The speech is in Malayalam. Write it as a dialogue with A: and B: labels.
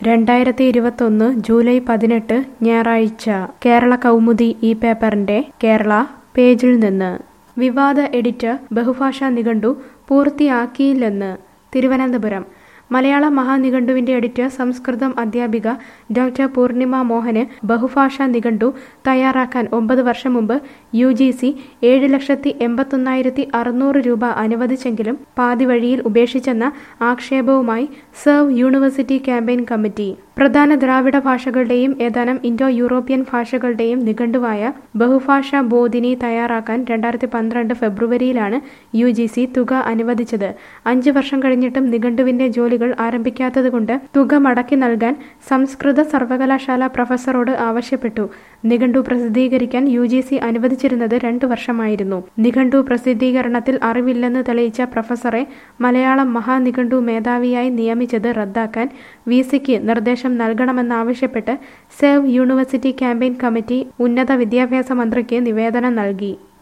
A: രണ്ടായിരത്തി ഇരുപത്തൊന്ന് ജൂലൈ പതിനെട്ട് ഞായറാഴ്ച കേരള കൗമുദി ഈ പേപ്പറിന്റെ കേരള പേജിൽ നിന്ന് വിവാദ എഡിറ്റർ ബഹുഭാഷാ നിഘണ്ടു പൂർത്തിയാക്കിയില്ലെന്ന് തിരുവനന്തപുരം മലയാള മഹാനിഘണ്ടുവിന്റെ എഡിറ്റർ സംസ്കൃതം അധ്യാപിക ഡോക്ടർ പൂർണിമ മോഹന് ബഹുഭാഷാ നിഘണ്ടു തയ്യാറാക്കാൻ ഒമ്പത് വർഷം മുമ്പ് യു ജി സി ഏഴ് ലക്ഷത്തി എൺപത്തൊന്നായിരത്തി അറുന്നൂറ് രൂപ അനുവദിച്ചെങ്കിലും പാതി വഴിയിൽ ഉപേക്ഷിച്ചെന്ന ആക്ഷേപവുമായി സെർവ് യൂണിവേഴ്സിറ്റി ക്യാമ്പയിൻ കമ്മിറ്റി പ്രധാന ദ്രാവിഡ ഭാഷകളുടെയും ഏതാനും ഇൻഡോ യൂറോപ്യൻ ഭാഷകളുടെയും നിഘണ്ടുവായ ബഹുഭാഷാ ബോധിനി തയ്യാറാക്കാൻ രണ്ടായിരത്തി പന്ത്രണ്ട് ഫെബ്രുവരിയിലാണ് യു ജി സി തുക അനുവദിച്ചത് അഞ്ച് വർഷം കഴിഞ്ഞിട്ടും നിഘണ്ടുവിന്റെ ജോലികൾ ആരംഭിക്കാത്തതുകൊണ്ട് തുക മടക്കി നൽകാൻ സംസ്കൃത സർവകലാശാല പ്രൊഫസറോട് ആവശ്യപ്പെട്ടു നിഘണ്ടു പ്രസിദ്ധീകരിക്കാൻ യു ജി സി അനുവദിച്ചിരുന്നത് രണ്ടു വർഷമായിരുന്നു നിഘണ്ടു പ്രസിദ്ധീകരണത്തിൽ അറിവില്ലെന്ന് തെളിയിച്ച പ്രൊഫസറെ മലയാളം മഹാനിഘണ്ടു മേധാവിയായി നിയമിച്ചത് റദ്ദാക്കാൻ വി സിക്ക് നിർദ്ദേശം നൽകണമെന്നാവശ്യപ്പെട്ട് സേവ് യൂണിവേഴ്സിറ്റി ക്യാമ്പയിൻ കമ്മിറ്റി ഉന്നത വിദ്യാഭ്യാസ മന്ത്രിക്ക് നിവേദനം നൽകി